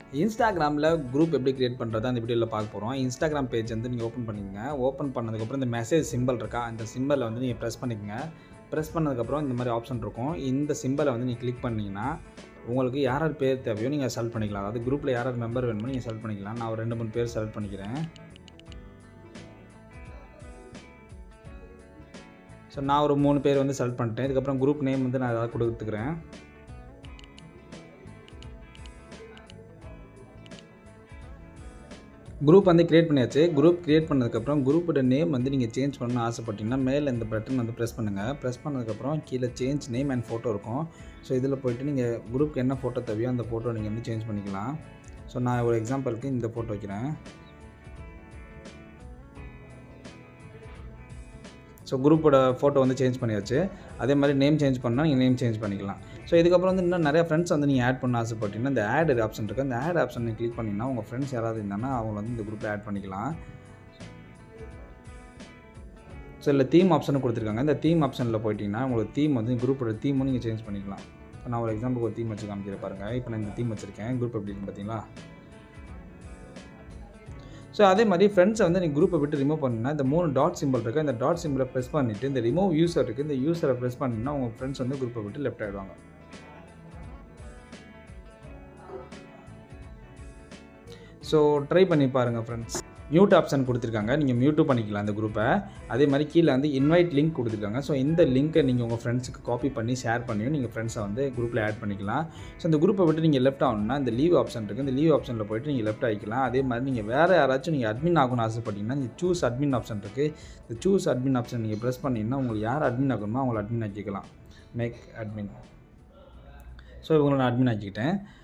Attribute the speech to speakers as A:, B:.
A: இன்ஸ்டாகிராமில் குரூப் எப்படி கிரியேட் பண்ணுறது அந்த வீடியோவில் பார்க்க போகிறோம் இன்ஸ்டாகிராம் பேஜ் வந்து நீங்கள் ஓப்பன் பண்ணிக்கங்க ஓப்பன் பண்ணதுக்கப்புறம் இந்த மெசேஜ் சிம்பிள் இருக்கா அந்த சிம்பிளை வந்து நீங்கள் ப்ரெஸ் பண்ணிக்கங்க ப்ரெஸ் பண்ணதுக்கப்புறம் இந்த மாதிரி ஆப்ஷன் இருக்கும் இந்த சிம்பிளை வந்து நீங்கள் கிளிக் பண்ணிங்கன்னா உங்களுக்கு யார் யார் பேர் தேவையோ நீங்கள் செலக்ட் பண்ணிக்கலாம் அதாவது குரூப்பில் யார் யார் மெம்பர் வேணுமோ நீங்கள் செலக்ட் பண்ணிக்கலாம் நான் ஒரு ரெண்டு மூணு பேர் செலக்ட் பண்ணிக்கிறேன் ஸோ நான் ஒரு மூணு பேர் வந்து செலக்ட் பண்ணிட்டேன் இதுக்கப்புறம் குரூப் நேம் வந்து நான் ஏதாவது கொடுத்துக்கிறேன் குரூப் வந்து கிரியேட் பண்ணியாச்சு குரூப் கிரியேட் பண்ணதுக்கப்புறம் குரூப்போட நேம் வந்து நீங்கள் சேஞ்ச் பண்ணணும்னு ஆசைப்பட்டீங்கன்னா மேலே இந்த பட்டன் வந்து ப்ரெஸ் பண்ணுங்கள் ப்ரெஸ் பண்ணதுக்கப்புறம் கீழே சேஞ்ச் நேம் அண்ட் ஃபோட்டோ இருக்கும் ஸோ இதில் போயிட்டு நீங்கள் குரூப்க்கு என்ன ஃபோட்டோ தேவையோ அந்த ஃபோட்டோ நீங்கள் வந்து சேஞ்ச் பண்ணிக்கலாம் ஸோ நான் ஒரு எக்ஸாம்பிளுக்கு இந்த ஃபோட்டோ வைக்கிறேன் ஸோ குரூப்போட ஃபோட்டோ வந்து சேஞ்ச் பண்ணியாச்சு அதே மாதிரி நேம் சேஞ்ச் பண்ணால் நீங்கள் நேம் சேஞ்ச் பண்ணிக்கலாம் ஸோ இதுக்கப்புறம் வந்து இன்னும் நிறைய ஃப்ரெண்ட்ஸ் வந்து நீங்கள் ஆட் பண்ண ஆசைப்பட்டீங்கன்னா இந்த ஆட் ஆப்ஷன் இருக்குது அந்த ஆட் ஆப்ஷன் நீங்கள் கிளிக் பண்ணிங்கன்னா உங்கள் ஃப்ரெண்ட்ஸ் யாராவது இருந்தாங்கன்னா அவங்க வந்து இந்த குரூப்பில் ஆட் பண்ணிக்கலாம் ஸோ இல்லை தீம் ஆப்ஷனும் கொடுத்துருக்காங்க இந்த தீம் ஆப்ஷனில் போயிட்டீங்கன்னா உங்களுக்கு தீம் வந்து குரூப்போட தீமும் நீங்கள் சேஞ்ச் பண்ணிக்கலாம் இப்போ நான் ஒரு எக்ஸாம்பிளுக்கு ஒரு தீம் வச்சு காமிக்கிறேன் பாருங்கள் இப்போ நான் இந்த தீம் வச்சுருக்கேன் குரூப் எப்படி இருக்குன்னு பார்த்தீங்களா ஸோ அதே மாதிரி ஃப்ரெண்ட்ஸை வந்து நீங்கள் குரூப்பை விட்டு ரிமூவ் பண்ணினா இந்த மூணு டாட் சிம்பிள் இருக்குது இந்த டாட் சிம்பிளை ப்ரெஸ் பண்ணிவிட்டு இந்த ரிமூவ் யூசர் இருக்குது இந்த யூசரை ப்ரெஸ் பண்ணிங்கன்னா உங்கள் ஃப்ரெண்ட்ஸ் வந்து குரூப்பை விட்டு லெஃப்ட் ஆகிடுவாங்க ஸோ ட்ரை பண்ணி பாருங்கள் ஃப்ரெண்ட்ஸ் மியூட் ஆப்ஷன் கொடுத்துருக்காங்க நீங்கள் மியூட்டும் பண்ணிக்கலாம் அந்த குரூப்பை அதே மாதிரி கீழே வந்து இன்வைட் லிங்க் கொடுத்துருக்காங்க ஸோ இந்த லிங்க்கை நீங்கள் உங்கள் ஃப்ரெண்ட்ஸுக்கு காப்பி பண்ணி ஷேர் பண்ணியும் நீங்கள் ஃப்ரெண்ட்ஸை வந்து குரூப்பில் ஆட் பண்ணிக்கலாம் ஸோ இந்த குரூப்பை விட்டு நீங்கள் லெஃப்ட் ஆகணும்னா இந்த லீவ் ஆப்ஷன் இருக்குது இந்த லீவ் ஆப்ஷனில் போயிட்டு நீங்கள் லெஃப்ட் ஆகிக்கலாம் அதே மாதிரி நீங்கள் வேறு யாராச்சும் நீங்கள் அட்மின் ஆகணும்னு ஆசைப்பட்டீங்கன்னா இந்த சூஸ் அட்மின் ஆப்ஷன் இருக்குது இந்த சூஸ் அட்மின் ஆப்ஷன் நீங்கள் ப்ரெஸ் பண்ணிங்கன்னா உங்களுக்கு யார் அட்மின் ஆகணுமோ அவங்கள அட்மின் ஆக்கிக்கலாம் மேக் அட்மின் ஸோ இவங்களை நான் அட்மின் ஆக்கிக்கிட்டேன்